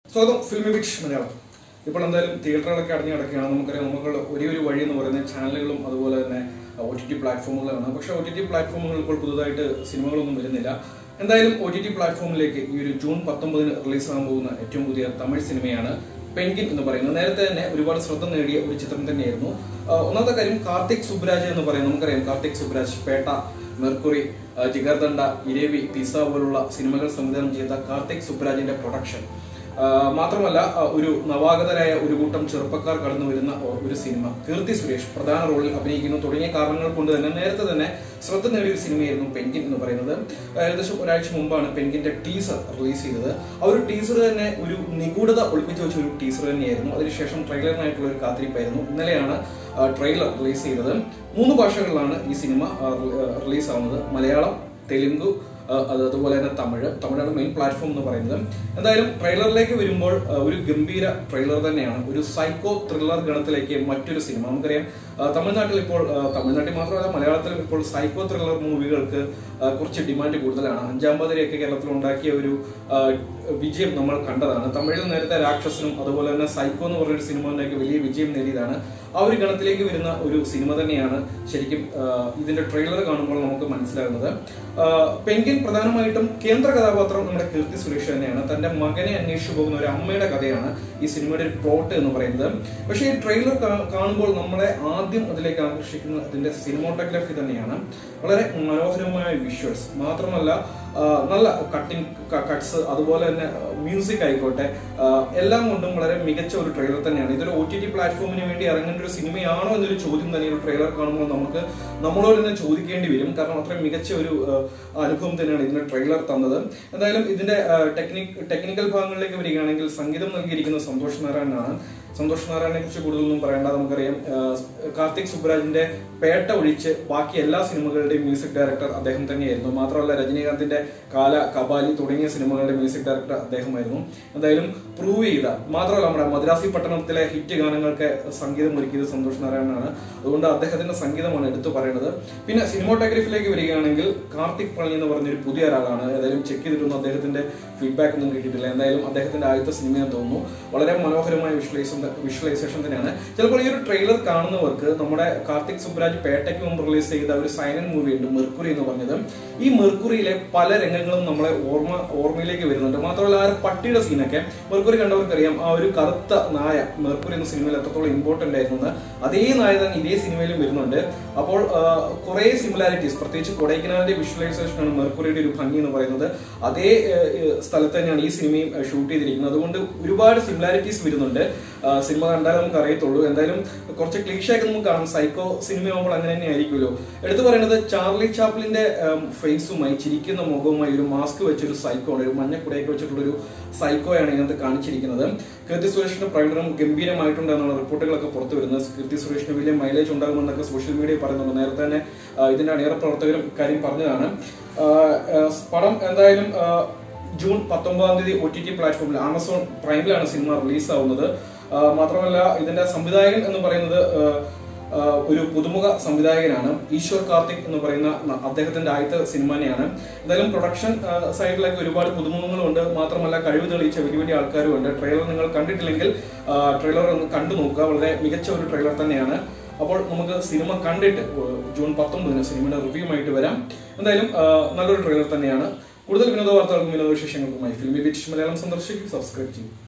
സ്വന്തം film Vicks Malayalam ഇപ്പോൾ എന്തായാലും തിയേറ്ററുകളൊക്കെ അടഞ്ഞു കിടക്കുകയാണ് നമുക്കറിയാം നമുക്ക് ഒരേ ഒരു വഴി എന്ന് പറയുന്നത് ചാനലുകളും അതുപോലെ തന്നെ ഒ ടി ടി പ്ലാറ്റ്ഫോമുകളാണ് പക്ഷേ ഒ ടി ടി പ്ലാറ്റ്ഫോമുകൾ ഇപ്പോൾ പുതുതായിട്ട് സിനിമകളൊന്നും വരുന്നില്ല എന്തായാലും ഒ ടി ടി പ്ലാറ്റ്ഫോമിലേക്ക് ഈ ഒരു ജൂൺ പത്തൊമ്പതിന് റിലീസാകാൻ പോകുന്ന ഏറ്റവും പുതിയ തമിഴ് സിനിമയാണ് പെൻഗിൻ എന്ന് പറയുന്നത് നേരത്തെ തന്നെ ഒരുപാട് ശ്രദ്ധ നേടിയ ഒരു ചിത്രം തന്നെയായിരുന്നു ആ, ഒന്നാമത്തെ കാര്യം കാർത്തിക് സുബ്രാജ് എന്ന് പറയുന്നത് നമുക്കറിയാം കാർത്തിക് സുബ്രാജ് പേട്ട മെർക്കുറി ആ, ജിഗർദണ്ഡ ഇരവി പിസ പോലുള്ള സിനിമകൾ സംവിധാനം ചെയ്ത കാർത്തിക് സുബ്രാജിന്റെ പ്രൊഡക്ഷൻ ആ, മാത്രമല്ല ആ, ഒരു നവാഗതരായ ഒരു കൂട്ടം ചെറുപ്പക്കാർ കടന്നു വരുന്ന ഒ- ഒരു സിനിമ കീർത്തി സുരേഷ് പ്രധാന റോളിൽ അഭിനയിക്കുന്നു തുടങ്ങിയ കാരണങ്ങൾ കൊണ്ട് തന്നെ നേരത്തെ തന്നെ ശ്രദ്ധ നേടിയ ഒരു സിനിമയായിരുന്നു പെൻഗിൻ എന്ന് പറയുന്നത് ഏകദേശം ഒരാഴ്ച മുമ്പാണ് പെൻഗിന്റെ ടീസർ റിലീസ് ചെയ്തത് ആ ഒരു ടീസർ തന്നെ ഒരു നിഗൂഢത ഒളിപ്പിച്ചു വെച്ച ഒരു ടീസർ തന്നെയായിരുന്നു അതിനുശേഷം ട്രെയിലറിനായിട്ടുള്ള ഒരു കാത്തിരിപ്പായിരുന്നു ഇന്നലെയാണ് ട്രെയിലർ റിലീസ് ചെയ്തത് മൂന്ന് ഭാഷകളിലാണ് ഈ സിനിമ റിലീസ് ആവുന്നത് മലയാളം തെലുങ്ക് ആ, അത് അതുപോലെ തന്നെ തമിഴ് തമിഴാണ് മെയിൻ പ്ലാറ്റ്ഫോം എന്ന് പറയുന്നത് എന്തായാലും ട്രെയിലറിലേക്ക് വരുമ്പോൾ ആ, ഒരു ഗംഭീര ട്രെയിലർ തന്നെയാണ് ഒരു സൈക്കോ ത്രില്ലർ ഗണത്തിലേക്ക് മറ്റൊരു സിനിമ നമുക്കറിയാം ആ, തമിഴ്നാട്ടിൽ ഇപ്പോൾ ആ, തമിഴ്നാട്ടിൽ മാത്രമല്ല മലയാളത്തിലും ഇപ്പോൾ സൈക്കോ ത്രില്ലർ മൂവികൾക്ക് ആ, കുറച്ച് ഡിമാൻഡ് കൂടുതലാണ് അഞ്ചാം പതിരെയൊക്കെ കേരളത്തിൽ ഉണ്ടാക്കിയ ഒരു ആ, വിജയം നമ്മൾ കണ്ടതാണ് തമിഴിൽ നേരത്തെ രാക്ഷസനും അതുപോലെ തന്നെ സൈക്കോ എന്ന് പറഞ്ഞൊരു സിനിമ ഉണ്ടാക്കി വലിയ വിജയം നേടിയതാണ് ആ ഒരു ഗണത്തിലേക്ക് വരുന്ന ഒരു സിനിമ തന്നെയാണ് ശരിക്കും ആ, ഇതിന്റെ ട്രെയിലർ കാണുമ്പോൾ നമുക്ക് മനസ്സിലാകുന്നത് ആ, പെൻഗിൻ പ്രധാനമായിട്ടും കേന്ദ്ര കഥാപാത്രം നമ്മുടെ കീർത്തി സുരേഷ് തന്നെയാണ് തന്റെ മകനെ അന്വേഷിച്ചു പോകുന്ന ഒരു അമ്മയുടെ കഥയാണ് ഈ സിനിമയുടെ ഒരു പ്ലോട്ട് എന്ന് പറയുന്നത് പക്ഷേ ഈ ട്രെയിലർ കാണുമ്പോൾ നമ്മളെ ആദ്യം അതിലേക്ക് ആകർഷിക്കുന്ന അതിന്റെ സിനിമോട്ടോഗ്രാഫി തന്നെയാണ് വളരെ മനോഹരമായ വിഷ്വൽസ് മാത്രമല്ല ആ, നല്ല കട്ടിങ് കട്ട്സ് അതുപോലെ തന്നെ മ്യൂസിക് ആയിക്കോട്ടെ ആ, എല്ലാം കൊണ്ടും വളരെ മികച്ച ഒരു ട്രെയിലർ തന്നെയാണ് ഇതൊരു ഒ ടി ടി പ്ലാറ്റ്ഫോമിന് വേണ്ടി ഇറങ്ങേണ്ട ഒരു സിനിമയാണോ എന്നൊരു ചോദ്യം തന്നെ ഒരു ട്രെയിലർ കാണുമ്പോൾ നമുക്ക് നമ്മളോട് തന്നെ ചോദിക്കേണ്ടി വരും കാരണം അത്രയും മികച്ച ഒരു ആ, അനുഭവം തന്നെയാണ് ഇതിന്റെ ട്രെയിലർ തന്നത് എന്തായാലും ഇതിന്റെ ടെക്നിക് ടെക്നിക്കൽ ഭാഗങ്ങളിലേക്ക് വരികയാണെങ്കിൽ സംഗീതം നൽകിയിരിക്കുന്നത് സന്തോഷ് നാരായണനാണ് സന്തോഷ് നാരായണനെ കുറിച്ച് കൂടുതലൊന്നും പറയേണ്ട നമുക്കറിയാം ആ, കാർത്തിക് സുബ്രാജിന്റെ പേട്ട ഒഴിച്ച് ബാക്കി എല്ലാ സിനിമകളുടെയും മ്യൂസിക് ഡയറക്ടർ അദ്ദേഹം തന്നെയായിരുന്നു മാത്രമല്ല രജനീകാന്തിന്റെ കാല കപാലി തുടങ്ങിയ സിനിമകളുടെ മ്യൂസിക് ഡയറക്ടർ അദ്ദേഹമായിരുന്നു എന്തായാലും പ്രൂവ് ചെയ്ത മാത്രമല്ല നമ്മുടെ മദ്രാസി പട്ടണത്തിലെ ഹിറ്റ് ഗാനങ്ങൾക്ക് സംഗീതം ഒരുക്കിയത് സന്തോഷ് നാരായണനാണ് അതുകൊണ്ട് അദ്ദേഹത്തിന്റെ സംഗീതമാണ് എടുത്തു പറയുന്നത് പിന്നെ സിനിമോട്ടോഗ്രാഫിയിലേക്ക് വരികയാണെങ്കിൽ കാർത്തിക് പളനി എന്ന് പറഞ്ഞൊരു പുതിയ ഒരാളാണ് ഏതായാലും ചെക്ക് ചെയ്തിട്ടൊന്നും അദ്ദേഹത്തിന്റെ ഫീഡ്ബാക്ക് ഒന്നും കിട്ടിയിട്ടില്ല എന്തായാലും അദ്ദേഹത്തിന്റെ ആദ്യത്തെ സിനിമയെന്ന് തോന്നുന്നു വളരെ മനോഹരമായ വിഷ്വലൈസേഷൻ വിഷ്വലൈസേഷൻ തന്നെയാണ് ചിലപ്പോൾ ഈ ഒരു ട്രെയിലർ കാണുന്നവർക്ക് നമ്മുടെ കാർത്തിക് സുബ്രാജ് പേട്ടയ്ക്ക് മുമ്പ് റിലീസ് ചെയ്ത ഒരു സൈലന്റ് മൂവി ഉണ്ട് മെർക്കുറി എന്ന് പറഞ്ഞത് ഈ മെർക്കുറിയിലെ പല രംഗങ്ങളും നമ്മളെ ഓർമ്മ ഓർമ്മയിലേക്ക് വരുന്നുണ്ട് മാത്രമല്ല ആ ഒരു പട്ടിയുടെ സീനൊക്കെ മെർക്കുറി കണ്ടവർക്കറിയാം ആ ഒരു കറുത്ത നായ മെർക്കുറി എന്ന സിനിമയിൽ എത്രത്തോളം ഇമ്പോർട്ടന്റ് ആയിരുന്നു എന്ന് അതേ നായ തന്നെ ഇതേ സിനിമയിലും വരുന്നുണ്ട് അപ്പോൾ കുറെ സിമിലാരിറ്റീസ് പ്രത്യേകിച്ച് കൊടൈക്കനാലിന്റെ വിഷ്വലൈസേഷൻ ആണ് മെർക്കുറിയുടെ ഒരു ഭംഗി എന്ന് പറയുന്നത് അതേ ആ, സ്ഥലത്ത് തന്നെയാണ് ഈ സിനിമയും ഷൂട്ട് ചെയ്തിരിക്കുന്നത് അതുകൊണ്ട് ഒരുപാട് സിമിലാരിറ്റീസ് വരുന്നുണ്ട് ആ, സിനിമ കണ്ടാലേ നമുക്ക് അറിയത്തുള്ളൂ എന്തായാലും കുറച്ച് ക്ലീഷയൊക്കെ നമുക്ക് കാണാം സൈക്കോ സിനിമ ആകുമ്പോൾ അങ്ങനെ തന്നെ ആയിരിക്കുമല്ലോ എടുത്തു പറയുന്നത് ചാർലി ചാപ്ലിന്റെ ഫേസുമായി ചിരിക്കുന്ന മുഖവുമായി ഒരു മാസ്ക് വെച്ചൊരു സൈക്കോ ആണ് ഒരു മഞ്ഞക്കുടയൊക്കെ വെച്ചിട്ടുള്ള ഒരു സൈക്കോയാണ് ഇതിനകത്ത് കാണിച്ചിരിക്കുന്നത് കീർത്തി സുരേഷിന്റെ പ്രകടനം ഗംഭീരമായിട്ടുണ്ട് എന്നുള്ള റിപ്പോർട്ടുകളൊക്കെ പുറത്തു വരുന്നത് കീർത്തി സുരേഷിന് വലിയ മൈലേജ് ഉണ്ടാകുമെന്നൊക്കെ സോഷ്യൽ മീഡിയയിൽ പറയുന്നുണ്ട് നേരത്തെ തന്നെ ആ, ഇതിന്റെ അണിയറ പ്രവർത്തകരും ഇക്കാര്യം പറഞ്ഞതാണ് ആ, ആ, പടം എന്തായാലും ആ, ജൂൺ പത്തൊമ്പതാം തീയതി ഒ ടി ടി പ്ലാറ്റ്ഫോമിൽ ആമസോൺ പ്രൈമിലാണ് സിനിമ റിലീസ് ആവുന്നത് ആ, മാത്രമല്ല ഇതിന്റെ സംവിധായകൻ എന്ന് പറയുന്നത് ആ, ആ, ഒരു പുതുമുഖ സംവിധായകനാണ് ഈശ്വർ കാർത്തിക് എന്ന് പറയുന്ന ന- അദ്ദേഹത്തിന്റെ ആദ്യത്തെ സിനിമ തന്നെയാണ് എന്തായാലും പ്രൊഡക്ഷൻ ആ, സൈഡിലൊക്കെ ഒരുപാട് പുതുമുഖങ്ങളുണ്ട് മാത്രമല്ല കഴിവ് തെളിയിച്ച വലിയ വലിയ ആൾക്കാരും ഉണ്ട് ട്രെയിലർ നിങ്ങൾ കണ്ടിട്ടില്ലെങ്കിൽ ആ, ട്രെയിലർ ഒന്ന് കണ്ടു നോക്കുക വളരെ മികച്ച ഒരു ട്രെയിലർ തന്നെയാണ് അപ്പോൾ നമുക്ക് സിനിമ കണ്ടിട്ട് ഏഹ്, ജൂൺ പത്തൊമ്പതിന് സിനിമയുടെ റിവ്യൂ ആയിട്ട് വരാം എന്തായാലും ആ, നല്ലൊരു ട്രെയിലർ തന്നെയാണ് കൂടുതൽ വിനോദ വാർത്തകൾക്കും വിനോദ വിശേഷങ്ങൾക്കുമായി ഫിലിമി ബീച്ച് മലയാളം സന്ദർശിക്കും സബ്സ്ക്രൈബ് ചെയ്യും